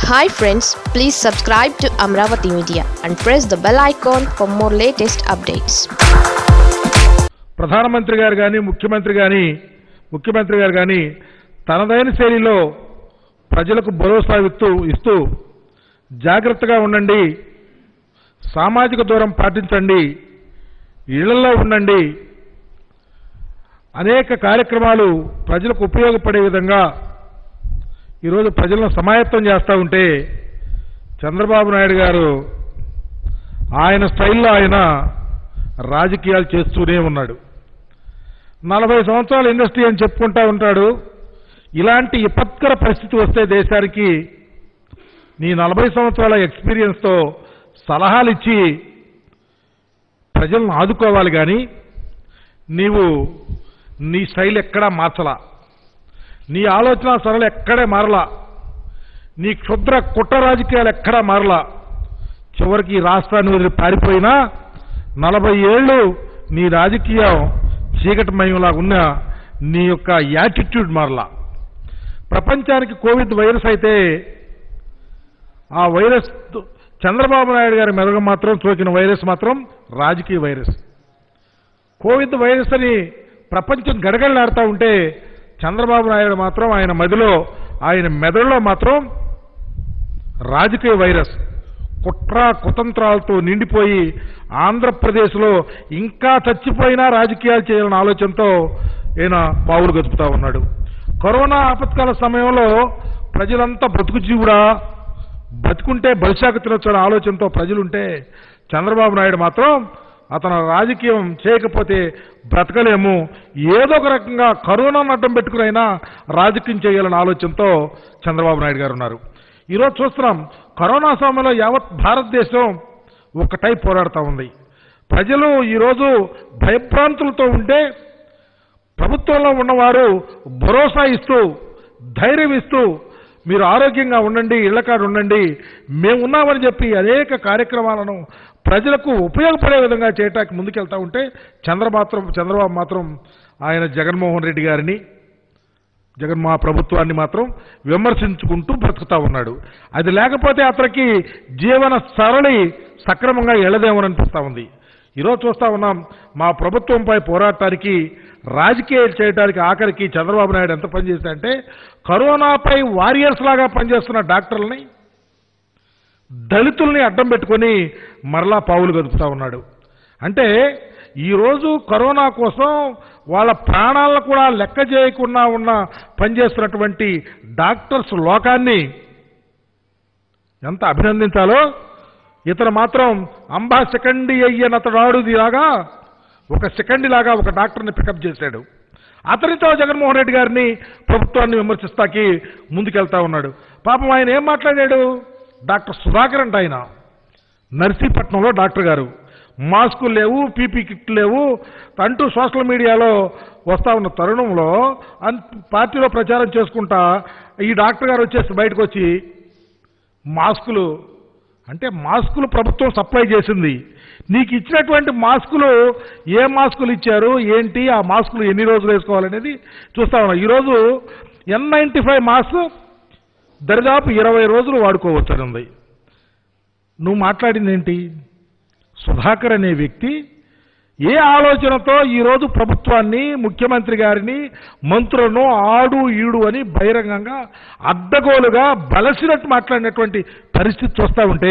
hi friends please subscribe to Amaravati media and press the bell icon for more latest updates ప్రధానమంత్రి గారు కానీ ముఖ్యమంత్రి కానీ ముఖ్యమంత్రి గారు కానీ తనదైన శైలిలో ప్రజలకు భరోసా ఇస్తూ ఇస్తూ జాగ్రత్తగా ఉండండి సామాజిక దూరం పాటించండి ఇళ్లలో ఉండండి అనేక కార్యక్రమాలు ప్రజలకు ఉపయోగపడే విధంగా ఈరోజు ప్రజలను సమాయత్తం చేస్తూ ఉంటే చంద్రబాబు నాయుడు గారు ఆయన స్టైల్లో ఆయన రాజకీయాలు చేస్తూనే ఉన్నాడు నలభై సంవత్సరాల ఇండస్ట్రీ అని చెప్పుకుంటా ఉంటాడు ఇలాంటి విపత్కర పరిస్థితి వస్తే దేశానికి నీ నలభై సంవత్సరాల ఎక్స్పీరియన్స్తో సలహాలు ఇచ్చి ప్రజలను ఆదుకోవాలి కానీ నీవు నీ స్టైల్ ఎక్కడా మార్చలా నీ ఆలోచన సరళి ఎక్కడే మారలా నీ క్షుద్ర కుట్ర రాజకీయాలు ఎక్కడా మారలా చివరికి ఈ రాష్ట్రాన్ని వదిలి పారిపోయినా నలభై ఏళ్ళు నీ రాజకీయం చీకటిమయంలా ఉన్న నీ యొక్క యాటిట్యూడ్ మారలా ప్రపంచానికి కోవిడ్ వైరస్ అయితే ఆ వైరస్ చంద్రబాబు నాయుడు గారి మెదడు మాత్రం సోకిన వైరస్ మాత్రం రాజకీయ వైరస్ కోవిడ్ వైరస్ అని ప్రపంచం గడగడలాడుతూ ఉంటే చంద్రబాబు నాయుడు మాత్రం ఆయన మదిలో ఆయన మెదడులో మాత్రం రాజకీయ వైరస్ కుట్ర కుతంత్రాలతో నిండిపోయి ఆంధ్రప్రదేశ్లో ఇంకా చచ్చిపోయినా రాజకీయాలు చేయాలన్న ఆలోచనతో ఈయన పావులు గదుపుతా ఉన్నాడు కరోనా ఆపత్కాల సమయంలో ప్రజలంతా బ్రతుకు జీవుడా బతుకుంటే బలిశాఖ తినొచ్చని ఆలోచనతో ప్రజలుంటే చంద్రబాబు నాయుడు మాత్రం అతను రాజకీయం చేయకపోతే బ్రతకలేము ఏదో ఒక రకంగా కరోనాను అడ్డం పెట్టుకునైనా రాజకీయం చేయాలనే ఆలోచనతో చంద్రబాబు నాయుడు గారు ఉన్నారు ఈరోజు చూస్తున్నాం కరోనా సమయంలో యావత్ భారతదేశం ఒకటై పోరాడుతూ ఉంది ప్రజలు ఈరోజు భయభ్రాంతులతో ఉంటే ప్రభుత్వంలో ఉన్నవారు భరోసా ఇస్తూ ధైర్యం ఇస్తూ మీరు ఆరోగ్యంగా ఉండండి ఇళ్లకాడు ఉండండి మేము ఉన్నామని చెప్పి అనేక కార్యక్రమాలను ప్రజలకు ఉపయోగపడే విధంగా చేయటానికి ముందుకెళ్తా ఉంటే చంద్ర మాత్రం చంద్రబాబు మాత్రం ఆయన జగన్మోహన్ రెడ్డి గారిని జగన్ మా ప్రభుత్వాన్ని మాత్రం విమర్శించుకుంటూ బ్రతుకుతా ఉన్నాడు అది లేకపోతే అతనికి జీవన సరళి సక్రమంగా ఎళ్ళదేమోననిపిస్తా ఉంది ఈరోజు చూస్తా ఉన్నాం మా ప్రభుత్వంపై పోరాటానికి రాజకీయాలు చేయడానికి ఆఖరికి చంద్రబాబు నాయుడు ఎంత పనిచేశాడంటే కరోనాపై వారియర్స్ లాగా పనిచేస్తున్న డాక్టర్లని దళితుల్ని అడ్డం పెట్టుకొని మరలా పావులు గదుపుతా ఉన్నాడు అంటే ఈరోజు కరోనా కోసం వాళ్ళ ప్రాణాలను కూడా లెక్క చేయకుండా ఉన్న పనిచేస్తున్నటువంటి డాక్టర్స్ లోకాన్ని ఎంత అభినందించాలో ఇతను మాత్రం అంబా సెకండి అయ్యనతడాడు లాగా ఒక సెకండ్ లాగా ఒక డాక్టర్ని పికప్ చేశాడు అతనితో జగన్మోహన్ రెడ్డి గారిని ప్రభుత్వాన్ని విమర్శిస్తాకి ముందుకెళ్తా ఉన్నాడు పాపం ఆయన ఏం మాట్లాడాడు డాక్టర్ సుధాకర్ అంట ఆయన నర్సీపట్నంలో డాక్టర్ గారు మాస్కులు లేవు పీపీ కిట్లు లేవు అంటూ సోషల్ మీడియాలో వస్తా ఉన్న తరుణంలో అన్ పార్టీలో ప్రచారం చేసుకుంటా ఈ డాక్టర్ గారు వచ్చేసి బయటకు వచ్చి మాస్కులు అంటే మాస్కులు ప్రభుత్వం సప్లై చేసింది నీకు ఇచ్చినటువంటి మాస్కులు ఏ మాస్కులు ఇచ్చారు ఏంటి ఆ మాస్కులు ఎన్ని రోజులు వేసుకోవాలనేది చూస్తా ఉన్నాం ఈరోజు ఎన్ నైంటీ ఫైవ్ మాస్క్ దరిదాపు ఇరవై రోజులు వాడుకోవచ్చు అని ఉంది నువ్వు మాట్లాడింది ఏంటి సుధాకర్ అనే వ్యక్తి ఏ ఆలోచనతో ఈరోజు ప్రభుత్వాన్ని ముఖ్యమంత్రి గారిని మంత్రులను ఆడు ఈడు అని బహిరంగంగా అడ్డగోలుగా బలసినట్టు మాట్లాడినటువంటి పరిస్థితి చూస్తూ ఉంటే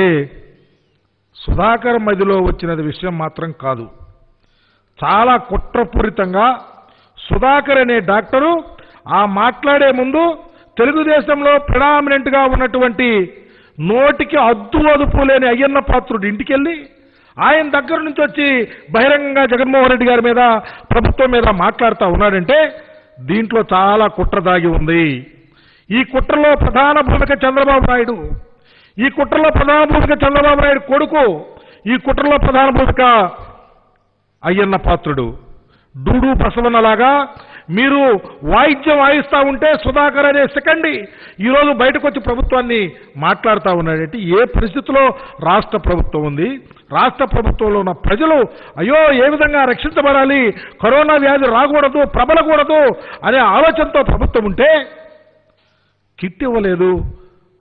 సుధాకర్ మదిలో వచ్చినది విషయం మాత్రం కాదు చాలా కుట్రపూరితంగా సుధాకర్ అనే డాక్టరు ఆ మాట్లాడే ముందు తెలుగుదేశంలో ప్రిడామినెంట్గా ఉన్నటువంటి నోటికి అద్దు అదుపు లేని అయ్యన్న పాత్రుడు ఇంటికెళ్ళి ఆయన దగ్గర నుంచి వచ్చి బహిరంగంగా జగన్మోహన్ రెడ్డి గారి మీద ప్రభుత్వం మీద మాట్లాడుతూ ఉన్నాడంటే దీంట్లో చాలా కుట్ర దాగి ఉంది ఈ కుట్రలో ప్రధాన భూమిక చంద్రబాబు నాయుడు ఈ కుట్రలో ప్రధాన భూమిక చంద్రబాబు నాయుడు కొడుకు ఈ కుట్రలో ప్రధాన భూమిక అయ్యన్న పాత్రుడు డూడు బసవన్నలాగా మీరు వాయిద్యం వాయిస్తా ఉంటే సుధాకర్ అనే సెకండి ఈరోజు బయటకు వచ్చి ప్రభుత్వాన్ని మాట్లాడుతూ ఉన్నాడంటే ఏ పరిస్థితిలో రాష్ట్ర ప్రభుత్వం ఉంది రాష్ట్ర ప్రభుత్వంలో ఉన్న ప్రజలు అయ్యో ఏ విధంగా రక్షించబడాలి కరోనా వ్యాధి రాకూడదు ప్రబలకూడదు అనే ఆలోచనతో ప్రభుత్వం ఉంటే కిట్ ఇవ్వలేదు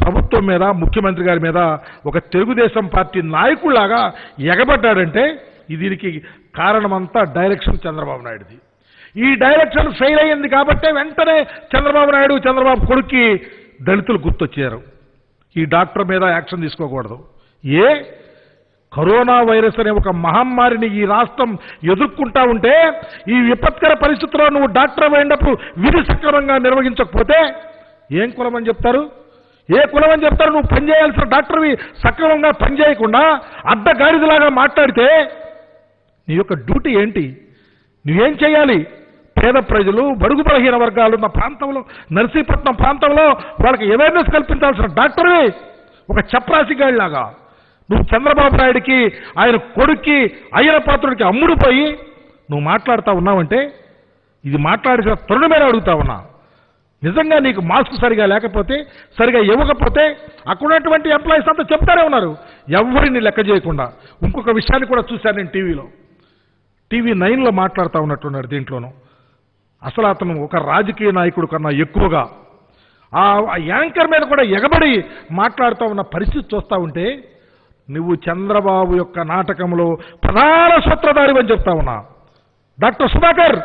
ప్రభుత్వం మీద ముఖ్యమంత్రి గారి మీద ఒక తెలుగుదేశం పార్టీ నాయకుడిలాగా ఎగబడ్డాడంటే ఈ దీనికి కారణమంతా డైరెక్షన్ చంద్రబాబు నాయుడుది ఈ డైరెక్షన్ ఫెయిల్ అయ్యింది కాబట్టే వెంటనే చంద్రబాబు నాయుడు చంద్రబాబు కొడుక్కి దళితులు గుర్తొచ్చారు ఈ డాక్టర్ మీద యాక్షన్ తీసుకోకూడదు ఏ కరోనా వైరస్ అనే ఒక మహమ్మారిని ఈ రాష్ట్రం ఎదుర్కొంటా ఉంటే ఈ విపత్కర పరిస్థితుల్లో నువ్వు డాక్టర్ అయినప్పుడు విధి సక్రమంగా నిర్వహించకపోతే ఏం కులం అని చెప్తారు ఏ కులం అని చెప్తారు నువ్వు పనిచేయాల్సిన డాక్టర్వి సక్రమంగా పనిచేయకుండా అడ్డగాడిదలాగా మాట్లాడితే నీ యొక్క డ్యూటీ ఏంటి నువ్వేం చేయాలి పేద ప్రజలు బడుగు బలహీన వర్గాలు ఉన్న ప్రాంతంలో నర్సీపట్నం ప్రాంతంలో వాళ్ళకి అవేర్నెస్ కల్పించాల్సిన డాక్టర్వి ఒక చప్రాసిగాడిలాగా నువ్వు చంద్రబాబు నాయుడికి ఆయన కొడుక్కి అయ్యన పాత్రుడికి అమ్ముడు పోయి నువ్వు మాట్లాడుతూ ఉన్నావంటే ఇది మాట్లాడిన తరుణమైన అడుగుతా ఉన్నా నిజంగా నీకు మాస్క్ సరిగా లేకపోతే సరిగా ఇవ్వకపోతే అక్కడ ఉన్నటువంటి ఎంప్లాయీస్ అంతా చెప్తానే ఉన్నారు ఎవరిని లెక్క చేయకుండా ఇంకొక విషయాన్ని కూడా చూశాను నేను టీవీలో టీవీ నైన్లో మాట్లాడుతూ ఉన్నట్టున్నాడు దీంట్లోనూ అసలు అతను ఒక రాజకీయ నాయకుడు కన్నా ఎక్కువగా ఆ ఆ యాంకర్ మీద కూడా ఎగబడి మాట్లాడుతూ ఉన్న పరిస్థితి చూస్తూ ఉంటే నువ్వు చంద్రబాబు యొక్క నాటకంలో ప్రధాన సూత్రధారి అని చెప్తా ఉన్నా డాక్టర్ సుధాకర్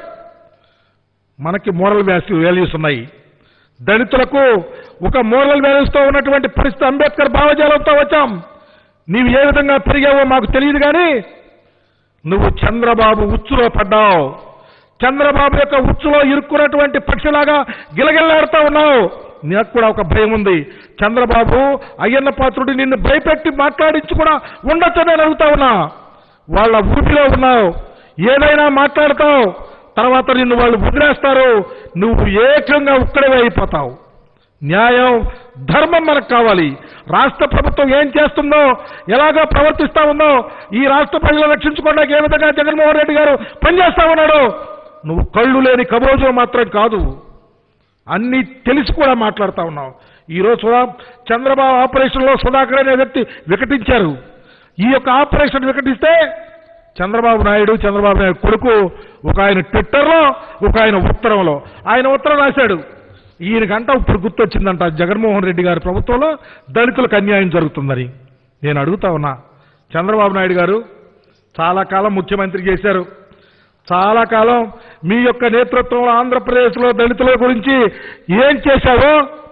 మనకి మోరల్ వ్యాల్యూ వాల్యూస్ ఉన్నాయి దళితులకు ఒక మోరల్ వాల్యూస్తో ఉన్నటువంటి పరిస్థితి అంబేద్కర్ భావజాలంతో వచ్చాం నీవు ఏ విధంగా పెరిగావో మాకు తెలియదు కానీ నువ్వు చంద్రబాబు ఉచ్చులో పడ్డావు చంద్రబాబు యొక్క ఉచ్చులో ఇరుక్కున్నటువంటి పక్షిలాగా గిలగిల్లాడుతూ ఉన్నావు నాకు కూడా ఒక భయం ఉంది చంద్రబాబు అయ్యన్న పాత్రుడు నిన్ను భయపెట్టి మాట్లాడించి కూడా ఉండొచ్చని నేను అడుగుతా ఉన్నా వాళ్ళ ఊపిలో ఉన్నావు ఏదైనా మాట్లాడతావు తర్వాత నిన్ను వాళ్ళు వదిలేస్తారు నువ్వు ఏకంగా ఉక్కడవే అయిపోతావు న్యాయం ధర్మం మనకు కావాలి రాష్ట్ర ప్రభుత్వం ఏం చేస్తుందో ఎలాగో ప్రవర్తిస్తా ఉందో ఈ రాష్ట్ర ప్రజలు రక్షించుకోవడానికి ఏ విధంగా జగన్మోహన్ రెడ్డి గారు పనిచేస్తా ఉన్నాడు నువ్వు కళ్ళు లేని కబరోజు మాత్రం కాదు అన్నీ తెలిసి కూడా మాట్లాడుతా ఉన్నావు ఈరోజు సుధా చంద్రబాబు ఆపరేషన్లో సుధాకర్ అనే వ్యక్తి వికటించారు ఈ యొక్క ఆపరేషన్ వికటిస్తే చంద్రబాబు నాయుడు చంద్రబాబు నాయుడు కొడుకు ఒక ఆయన ట్విట్టర్లో ఒక ఆయన ఉత్తరంలో ఆయన ఉత్తరం రాశాడు ఈయనకంట ఇప్పుడు గుర్తొచ్చిందంట జగన్మోహన్ రెడ్డి గారి ప్రభుత్వంలో దళితులకు అన్యాయం జరుగుతుందని నేను అడుగుతా ఉన్నా చంద్రబాబు నాయుడు గారు చాలా కాలం ముఖ్యమంత్రి చేశారు చాలా కాలం మీ యొక్క నేతృత్వంలో ఆంధ్రప్రదేశ్లో దళితుల గురించి ఏం చేశావో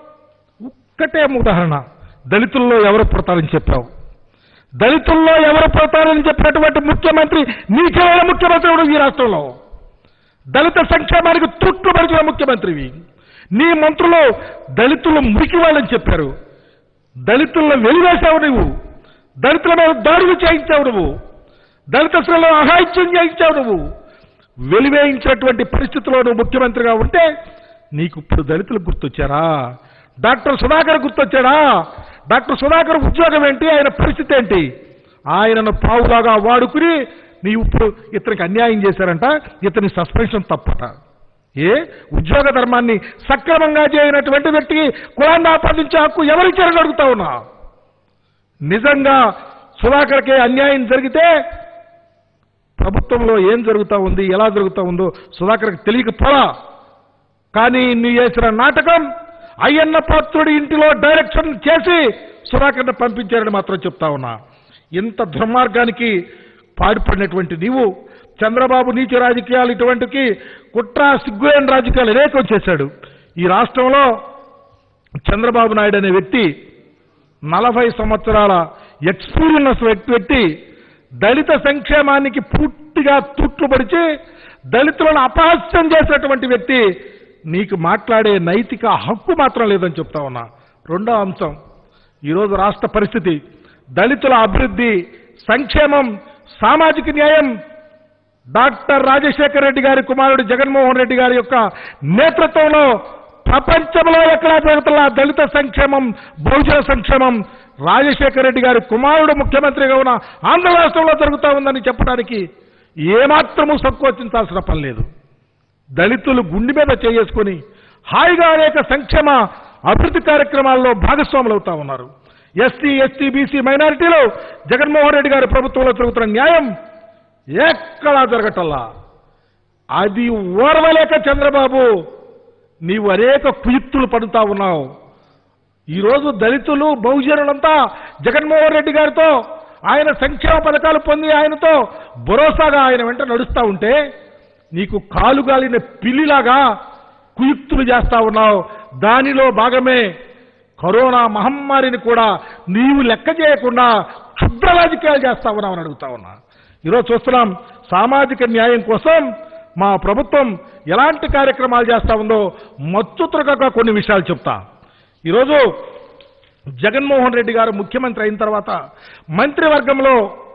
ఒక్కటే ఉదాహరణ దళితుల్లో ఎవరు పుడతారని చెప్పావు దళితుల్లో ఎవరు పుడతారని చెప్పినటువంటి ముఖ్యమంత్రి నీచమైన ముఖ్యమంత్రి ఎవడు ఈ రాష్ట్రంలో దళిత సంక్షేమానికి తుట్లు పడిచిన ముఖ్యమంత్రివి నీ మంత్రులు దళితులు మురికి వాళ్ళని చెప్పారు దళితులను వెలివేశావు నువ్వు దళితుల మీద దాడులు చేయించావు నువ్వు దళిత స్త్రీలను అహాయిత్యం చేయించావు నువ్వు వెలివేయించినటువంటి పరిస్థితిలో నువ్వు ముఖ్యమంత్రిగా ఉంటే నీకు ఇప్పుడు దళితులు గుర్తొచ్చారా డాక్టర్ సుధాకర్ గుర్తొచ్చాడా డాక్టర్ సుధాకర్ ఉద్యోగం ఏంటి ఆయన పరిస్థితి ఏంటి ఆయనను పావులాగా వాడుకుని నీవు ఇప్పుడు ఇతనికి అన్యాయం చేశారంట ఇతని సస్పెన్షన్ తప్పట ఏ ఉద్యోగ ధర్మాన్ని సక్రమంగా చేయనటువంటి వ్యక్తికి కులాన్ని ఆపాదించే హక్కు ఎవరిచ్చారని అడుగుతా ఉన్నా నిజంగా సుధాకర్కి అన్యాయం జరిగితే ప్రభుత్వంలో ఏం జరుగుతూ ఉంది ఎలా జరుగుతూ ఉందో సుధాకర్కి తెలియకపోలా కానీ నీ చేసిన నాటకం అయ్యన్న పాత్రుడి ఇంటిలో డైరెక్షన్ చేసి సుధాకర్ని పంపించారని మాత్రం చెప్తా ఉన్నా ఇంత దుర్మార్గానికి పాడుపడినటువంటి నీవు చంద్రబాబు నీచ రాజకీయాలు ఇటువంటికి కుట్ర సిగ్గులేని రాజకీయాలు అనేకం చేశాడు ఈ రాష్ట్రంలో చంద్రబాబు నాయుడు అనే వ్యక్తి నలభై సంవత్సరాల ఎక్స్పీరియన్స్ వ్యక్తి వ్యక్తి దళిత సంక్షేమానికి పూర్తిగా తూట్లు పడిచి దళితులను అపహాస్యం చేసినటువంటి వ్యక్తి నీకు మాట్లాడే నైతిక హక్కు మాత్రం లేదని చెప్తా ఉన్నా రెండో అంశం ఈరోజు రాష్ట్ర పరిస్థితి దళితుల అభివృద్ధి సంక్షేమం సామాజిక న్యాయం డాక్టర్ రాజశేఖర రెడ్డి గారి కుమారుడు జగన్మోహన్ రెడ్డి గారి యొక్క నేతృత్వంలో ప్రపంచంలో ఎక్కడా జరుగుతున్న దళిత సంక్షేమం బహుజన సంక్షేమం రాజశేఖర రెడ్డి గారి కుమారుడు ముఖ్యమంత్రిగా ఉన్న ఆంధ్ర రాష్ట్రంలో జరుగుతూ ఉందని చెప్పడానికి ఏమాత్రము సంకోచించాల్సిన పని లేదు దళితులు గుండె మీద చేసుకొని హాయిగా అనేక సంక్షేమ అభివృద్ధి కార్యక్రమాల్లో భాగస్వాములు అవుతా ఉన్నారు ఎస్సీ ఎస్టీ బీసీ మైనారిటీలో జగన్మోహన్ రెడ్డి గారి ప్రభుత్వంలో జరుగుతున్న న్యాయం ఎక్కడా జరగటల్లా అది ఓర్వలేక చంద్రబాబు నీవు అనేక కుయుక్తులు పడుతా ఉన్నావు ఈరోజు దళితులు బహుజనులంతా జగన్మోహన్ రెడ్డి గారితో ఆయన సంక్షేమ పథకాలు పొంది ఆయనతో భరోసాగా ఆయన వెంట నడుస్తూ ఉంటే నీకు కాలుగాలిన పిల్లిలాగా కుయుక్తులు చేస్తా ఉన్నావు దానిలో భాగమే కరోనా మహమ్మారిని కూడా నీవు లెక్క చేయకుండా క్షుద్ర రాజకీయాలు చేస్తా ఉన్నావు అని అడుగుతా ఉన్నా ఈరోజు చూస్తున్నాం సామాజిక న్యాయం కోసం మా ప్రభుత్వం ఎలాంటి కార్యక్రమాలు చేస్తా ఉందో మచ్చుతురకగా కొన్ని విషయాలు చెప్తా ఈరోజు జగన్మోహన్ రెడ్డి గారు ముఖ్యమంత్రి అయిన తర్వాత మంత్రివర్గంలో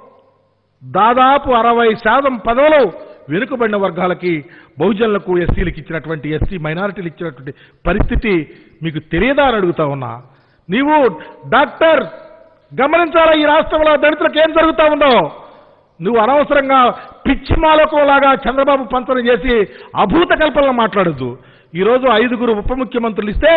దాదాపు అరవై శాతం పదవులు వెనుకబడిన వర్గాలకి బహుజనులకు ఎస్సీలకు ఇచ్చినటువంటి ఎస్సీ మైనారిటీలు ఇచ్చినటువంటి పరిస్థితి మీకు తెలియదా అని అడుగుతా ఉన్నా నీవు డాక్టర్ గమనించాలా ఈ రాష్ట్రంలో దళితులకు ఏం జరుగుతా ఉందో నువ్వు అనవసరంగా పిచ్చి మాలోకంలాగా చంద్రబాబు పంచన చేసి అభూత కల్పనలు మాట్లాడద్దు ఈరోజు ఐదుగురు ఉప ముఖ్యమంత్రులు ఇస్తే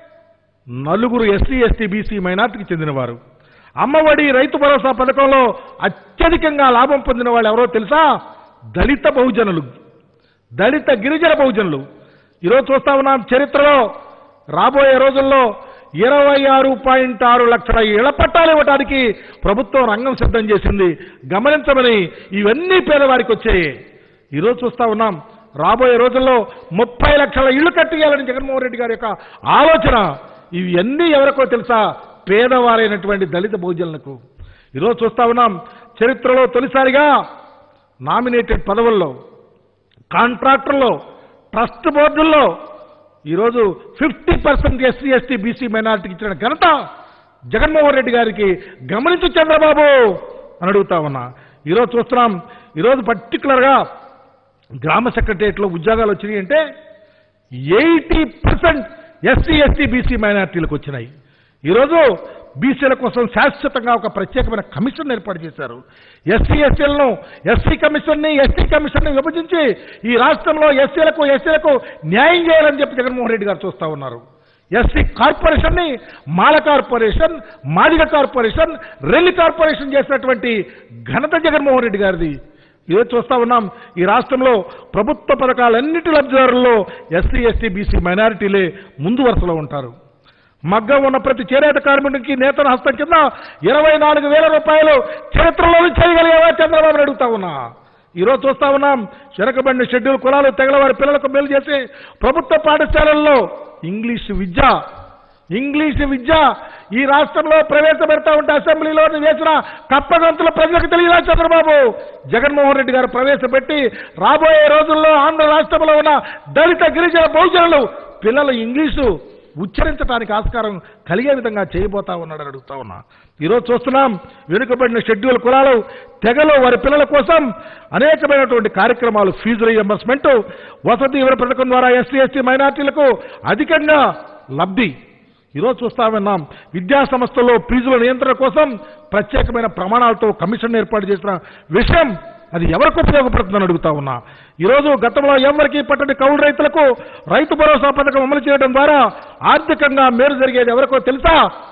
నలుగురు ఎస్సీ ఎస్టీ బీసీ మైనార్టీకి చెందినవారు అమ్మఒడి రైతు భరోసా పథకంలో అత్యధికంగా లాభం పొందిన వాళ్ళు ఎవరో తెలుసా దళిత బహుజనులు దళిత గిరిజన బహుజనులు ఈరోజు చూస్తా ఉన్నాం చరిత్రలో రాబోయే రోజుల్లో ఇరవై ఆరు పాయింట్ ఆరు లక్షల ఇళ్ల పట్టాలు ఇవ్వడానికి ప్రభుత్వం రంగం సిద్ధం చేసింది గమనించమని ఇవన్నీ పేదవారికి వచ్చాయి ఈరోజు చూస్తా ఉన్నాం రాబోయే రోజుల్లో ముప్పై లక్షల ఇళ్లు కట్టియాలని జగన్మోహన్ రెడ్డి గారి యొక్క ఆలోచన ఇవన్నీ ఎవరికో తెలుసా పేదవారైనటువంటి దళిత బహుజనులకు ఈరోజు చూస్తా ఉన్నాం చరిత్రలో తొలిసారిగా నామినేటెడ్ పదవుల్లో కాంట్రాక్టర్లో ట్రస్ట్ బోర్డుల్లో ఈరోజు fifty percent SC ST BC మైనారిటీకి ఇచ్చిన ఘనత జగన్మోహన్ రెడ్డి గారికి గమనించు చంద్రబాబు అని అడుగుతా ఉన్నా ఈరోజు చూస్తున్నాం ఈరోజు పర్టికులర్గా గ్రామ సెక్రటరియట్లో ఉద్యోగాలు వచ్చినాయి అంటే eighty percent SC ST BC మైనార్టీలకు వచ్చినాయి ఈరోజు బీసీల కోసం శాశ్వతంగా ఒక ప్రత్యేకమైన కమిషన్ ఏర్పాటు చేశారు ఎస్సీ ఎస్సీలను ఎస్సీ కమిషన్ని ఎస్టీ కమిషన్ని విభజించి ఈ రాష్ట్రంలో ఎస్సీలకు ఎస్సీలకు న్యాయం చేయాలని చెప్పి జగన్మోహన్ రెడ్డి గారు చూస్తా ఉన్నారు ఎస్సీ కార్పొరేషన్ని Mala corporation Madiga corporation Relli corporation చేసినటువంటి ఘనత జగన్మోహన్ రెడ్డి గారిది ఈరోజు చూస్తా ఉన్నాం ఈ రాష్ట్రంలో ప్రభుత్వ పథకాలన్నిటి లబ్ధిదారుల్లో ఎస్సీ ఎస్టీ బీసీ మైనారిటీలే ముందు వరుసలో ఉంటారు మగ్గం ఉన్న ప్రతి చేనేత కార్మికుడికి నేతన హస్తం కింద ఇరవై నాలుగు వేల రూపాయలు చరిత్రలో చేయగలిగేవా చంద్రబాబు అడుగుతా ఉన్నా ఈరోజు చూస్తా ఉన్నాం వెనకబడిన షెడ్యూల్ కులాలు తెగల వారి పిల్లలకు మేలు చేసి ప్రభుత్వ పాఠశాలల్లో ఇంగ్లీష్ విద్య ఇంగ్లీష్ విద్య ఈ రాష్ట్రంలో ప్రవేశపెడతా ఉంటే అసెంబ్లీలో వేసిన కప్పగంతుల ప్రజలకు తెలియదా చంద్రబాబు జగన్మోహన్ రెడ్డి గారు ప్రవేశపెట్టి రాబోయే రోజుల్లో ఆంధ్ర రాష్ట్రంలో ఉన్న దళిత గిరిజన బహుజనులు పిల్లలు ఇంగ్లీషు ఉచ్చరించడానికి ఆస్కారం కలిగే విధంగా చేయబోతా ఉన్నాడని అడుగుతా ఉన్నా ఈరోజు చూస్తున్నాం వెనుకబడిన షెడ్యూల్ కులాలు తెగలో వారి పిల్లల కోసం అనేకమైనటువంటి కార్యక్రమాలు ఫీజు రీఎంబర్స్మెంట్ వసతి వివర పథకం ద్వారా ఎస్సీ ఎస్టీ మైనార్టీలకు అధికంగా లబ్ధి ఈరోజు చూస్తా ఉన్నాం విద్యా సంస్థల్లో ఫీజుల నియంత్రణ కోసం ప్రత్యేకమైన ప్రమాణాలతో కమిషన్ ఏర్పాటు చేసిన విషయం అది ఎవరికి ఉపయోగపడుతుందని అడుగుతా ఉన్నా ఈరోజు గతంలో ఎవరికి పట్టని కౌలు రైతులకు రైతు భరోసా పథకం అమలు చేయడం ద్వారా ఆర్థికంగా మేలు జరిగేది ఎవరికో తెలుసా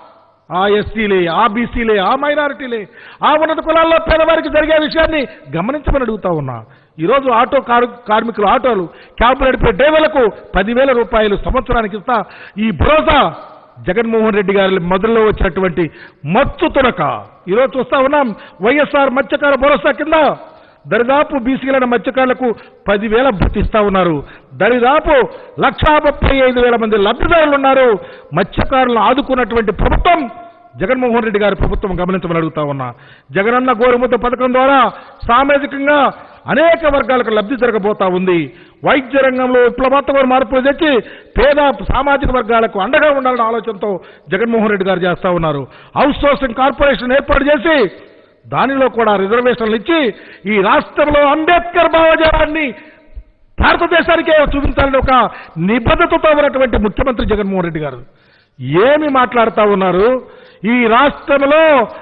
ఆ ఎస్సీలే ఆ బీసీలే ఆ మైనారిటీలే ఆ ఉన్నత కులాల్లో పేదవారికి జరిగే విషయాన్ని గమనించమని అడుగుతా ఉన్నా ఈరోజు ఆటో కారు కార్మికులు ఆటోలు క్యాబ్ నడిపే డ్రైవర్లకు పదివేల రూపాయలు సంవత్సరానికి ఇస్తా ఈ భరోసా జగన్మోహన్ రెడ్డి గారి మొదల్లో వచ్చినటువంటి మత్తు తునక ఈరోజు చూస్తా ఉన్నాం వైఎస్ఆర్ మత్స్యకార భరోసా కింద దరిదాపు బీసీలైన మత్స్యకారులకు పదివేల భృతి ఇస్తా ఉన్నారు దరిదాపు లక్షా ముప్పై ఐదు వేల మంది లబ్ధిదారులు ఉన్నారు మత్స్యకారులను ఆదుకున్నటువంటి ప్రభుత్వం జగన్మోహన్ రెడ్డి గారి ప్రభుత్వం గమనించమని అడుగుతా ఉన్నా జగనన్న గోరుముద్ద పథకం ద్వారా సామాజికంగా అనేక వర్గాలకు లబ్ధి జరగబోతా ఉంది వైద్య రంగంలో విప్లవాత్మక మార్పులు తెచ్చి పేద సామాజిక వర్గాలకు అండగా ఉండాలనే ఆలోచనతో జగన్మోహన్ రెడ్డి గారు చేస్తా ఉన్నారు హౌస్ సోర్సింగ్ కార్పొరేషన్ ఏర్పాటు చేసి దానిలో కూడా రిజర్వేషన్లు ఇచ్చి ఈ రాష్ట్రంలో అంబేద్కర్ భావజాలాన్ని భారతదేశానికే చూపించాలని ఒక నిబద్ధతతో ఉన్నటువంటి ముఖ్యమంత్రి జగన్మోహన్ రెడ్డి గారు ఏమి మాట్లాడుతా ఉన్నారు ఈ రాష్ట్రంలో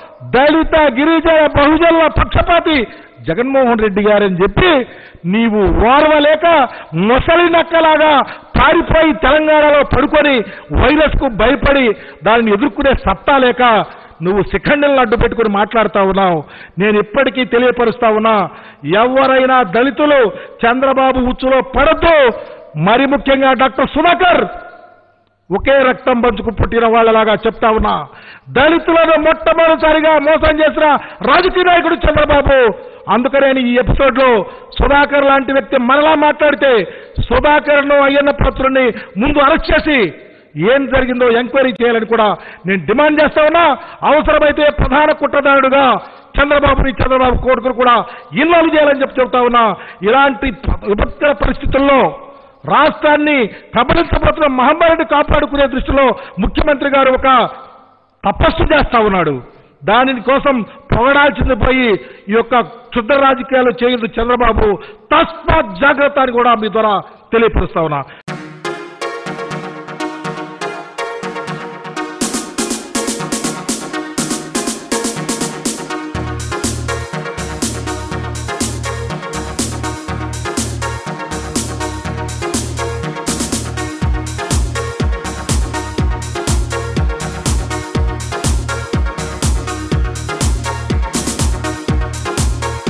దళిత గిరిజన బహుజనుల పక్షపాతి జగన్మోహన్ రెడ్డి గారని చెప్పి నీవు ఓర్వలేక మొసలి నక్కలాగా పారిపోయి తెలంగాణలో పడుకొని వైరస్ కు భయపడి దానిని ఎదుర్కొనే సత్తా లేక నువ్వు శిఖండలను అడ్డు పెట్టుకుని మాట్లాడుతా ఉన్నావు నేను ఇప్పటికీ తెలియపరుస్తా ఉన్నా ఎవరైనా దళితులు చంద్రబాబు ఉచ్చులో పడద్దు మరి ముఖ్యంగా డాక్టర్ సుధాకర్ ఒకే రక్తం పంచుకు పుట్టిన వాళ్ళలాగా చెప్తా ఉన్నా దళితులను మొట్టమొదటిసారిగా మోసం చేసిన రాజకీయ నాయకుడు చంద్రబాబు అందుకనే ఈ ఎపిసోడ్ లో సుధాకర్ లాంటి వ్యక్తి మరలా మాట్లాడితే సుధాకర్ ను అయ్యన్న పాత్రుని ముందు అరెస్ట్ చేసి ఏం జరిగిందో ఎంక్వైరీ చేయాలని కూడా నేను డిమాండ్ చేస్తా ఉన్నా అవసరమైతే ప్రధాన కుట్రదారుడుగా చంద్రబాబుని చంద్రబాబు కోర్టును కూడా ఇన్వాల్వ్ చేయాలని చెప్పి చెబుతా ఉన్నా ఇలాంటి విపత్కర పరిస్థితుల్లో రాష్ట్రాన్ని ప్రబలించబోతున్న మహమ్మారిని కాపాడుకునే దృష్టిలో ముఖ్యమంత్రి గారు ఒక తపస్సు చేస్తా ఉన్నాడు దాని కోసం పొగడాల్సింది పోయి ఈ యొక్క క్షుద్ర రాజకీయాలు చేయదు చంద్రబాబు తస్మాత్ జాగ్రత్త అని కూడా మీ ద్వారా తెలియపరుస్తా ఉన్నా